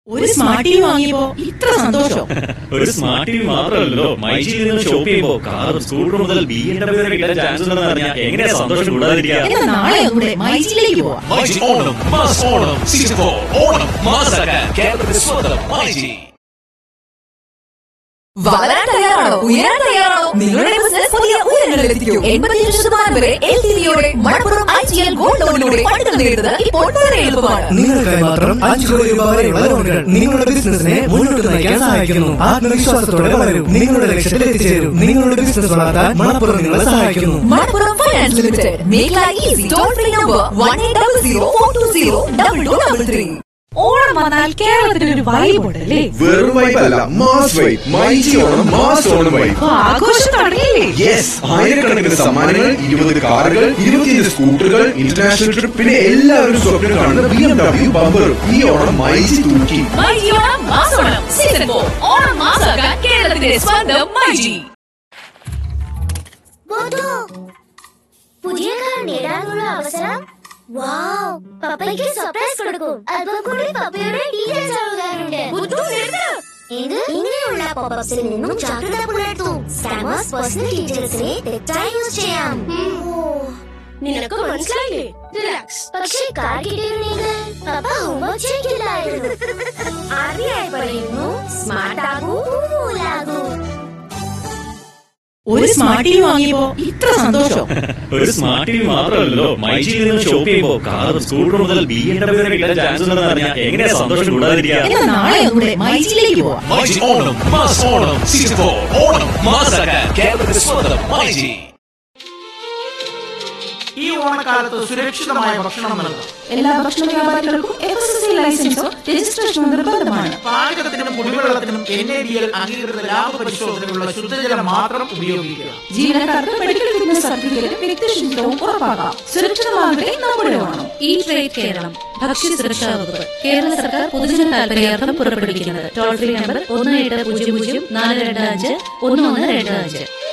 ഒരു smart T V വാങ്ങിയപ്പോ ഇത്ര സന്തോഷം ഒരു സ്മാർട്ട് ടി വി മാത്രമല്ലല്ലോ മൈജിയിൽ നിന്ന് ഷോപ്പ് ചെയ്യുമ്പോൾ കാറും സ്കൂട്ടർ മുതൽ ബി എം ഡബ്ല്യൂ വരെ കിട്ടാൻ ചാൻസ് ഉണ്ടെന്ന് അറിഞ്ഞാൽ എങ്ങനെയാ സന്തോഷം കൂടാതിരിക്കുക എന്നാ നാളെ കൂടെ മൈജിയിലേക്ക് പോവാം myG Onam mass Onam season for Onam മാസാക്കാൻ കേരളത്തിന്റെ സ്വന്തം മൈജി വളരാൻ തയ്യാറാണോ ഉയരാൻ തയ്യാറാണോ നിങ്ങളുടെ ബിസിനസ് പുതിയ ഉയരങ്ങളിലെത്തിക്കൂ എൺപത്തിയഞ്ച് ശതമാനം വരെ എൽ ടി വിയോടെ Manappuram I G L gold ലോണിലൂടെ പണികൾ നേടുന്നത് ഇപ്പോൾ വളരെ എളുപ്പമാണ് നിങ്ങൾക്കായി മാത്രം അഞ്ച് കോടി രൂപ വരെയുള്ള ലോണുകൾ നിങ്ങളുടെ ബിസിനസിനെ മുന്നോട്ട് നയിക്കാൻ സഹായിക്കുന്നു ആത്മവിശ്വാസത്തോടെ വളരും നിങ്ങളുടെ ലക്ഷ്യത്തിൽ എത്തിച്ചേരും നിങ്ങളുടെ ബിസിനസ് വളർത്താൻ മണപ്പുറം നിങ്ങളെ സഹായിക്കുന്നു Manappuram finance limited make life easy toll free number one eight double zero four two zero double two double three Onam വന്നാൽ കേരളത്തിന് ഒരു വൈബ് ഉണ്ടല്ലേ വെറും വൈബല്ല mass vibe myG Onam mass Onam vibe അപ്പൊ ആഘോഷം തുടങ്ങിയില്ലേ യെസ് ആയിരക്കണക്കിന് സമ്മാനങ്ങൾ ഇരുപത് കാറുകൾ ഇരുപത്തിയഞ്ച് സ്കൂട്ടറുകൾ ഇന്റർനാഷണൽ ട്രിപ്പ് പിന്നെ എല്ലാവരും സ്വപ്നം കാണുന്ന ബി എം ഡബ്ല്യു ബമ്പറും ഈ ഓണം മൈജി തൂക്കി മൈജി ഓണം മാസോണം സീസൺ ഫോർ ഓണം മാസാക്കാൻ കേരളത്തിന്റെ സ്വന്തം മൈജി ബോധു പുതിയ കാർ നേടാനുള്ള അവസരം വാവ് പപ്പയ്ക്ക് സർപ്രൈസ് കൊടുക്കും അല്പം കൂടി പപ്പയുടെ ഡീറ്റെയിൽസ് അറിയാറുണ്ട് ഇത് ഇങ്ങനെയുള്ള പോപ്പപ്സിൽ നിന്നും ജാഗ്രത പുലർത്തൂ സ്കാമേഴ്സ് പേഴ്സണൽ ഡീറ്റെയിൽസിനെ തെറ്റായി യൂസ് ചെയ്യാം നിനക്ക് മനസ്സിലായില്ലേ റിലാക്സ് പക്ഷേ കാർ കിട്ടിയിരുന്നെങ്കിൽ പപ്പ ഹോംവർക്ക് ചെയ്യില്ലായിരുന്നു ആർ ബി ഐ പറയുന്നു സ്മാർട്ട് ആകൂ കൂലാകൂ ഒരു സ്മാർട്ട് ടി വി വാങ്ങിയപ്പോ ഇത്ര സന്തോഷം ഒരു സ്മാർട്ട് ടി വി മാത്രമല്ലല്ലോ മൈജിയിൽ നിന്ന് ഷോപ്പ് ചെയ്യുമ്പോൾ കാറും സ്കൂട്ടർ മുതൽ ബി എം ഡബ്ല്യൂ വരെ കിട്ടാൻ ചാൻസ് ഉണ്ടെന്ന് അറിഞ്ഞാൽ എങ്ങനെയാ സന്തോഷം കൂടാതിരിക്കുക എന്നാ നാളെ കൂടെ മൈജിയിലേക്ക് പോവാം myG Onam mass Onam season for Onam മാസാക്കാൻ കേരളത്തിന്റെ സ്വന്തം മൈജി ഈ ഓണക്കാലത്ത് സുരക്ഷിതമായ ഭക്ഷണം നൽകാം എല്ലാ ഭക്ഷണ വ്യാപാരികൾക്കും എഫ് എസ് എസ് ലൈസൻസോ രജിസ്ട്രേഷനോ നിർബന്ധമാണ് പാചകത്തിനും കുടിവെള്ളത്തിനും എൻ എ ബി എൽ അംഗീകൃത ലാഭ പരിശോധനയുള്ള ശുദ്ധജലം മാത്രം ഉപയോഗിക്കുക ജീവനക്കാർക്ക് മെഡിക്കൽ ഫിറ്റ്നസ് സർട്ടിഫിക്കറ്റ് വ്യക്തിശുചിത്വവും ഉറപ്പാക്കാം സുരക്ഷിതമാകട്ടെ നമ്മുടെ ഓണം ഈ ട്രേഡ് കേരളം ഭക്ഷ്യ സുരക്ഷാ വകുപ്പ് കേരള സർക്കാർ പൊതുജന താൽപര്യാർത്ഥം പുറപ്പെടുവിക്കുന്നത് ടോൾ ഫ്രീ നമ്പർ ഒന്ന് എട്ട് പൂജ്യം പൂജ്യം നാല് രണ്ട് അഞ്ച് ഒന്ന് ഒന്ന് രണ്ട് അഞ്ച്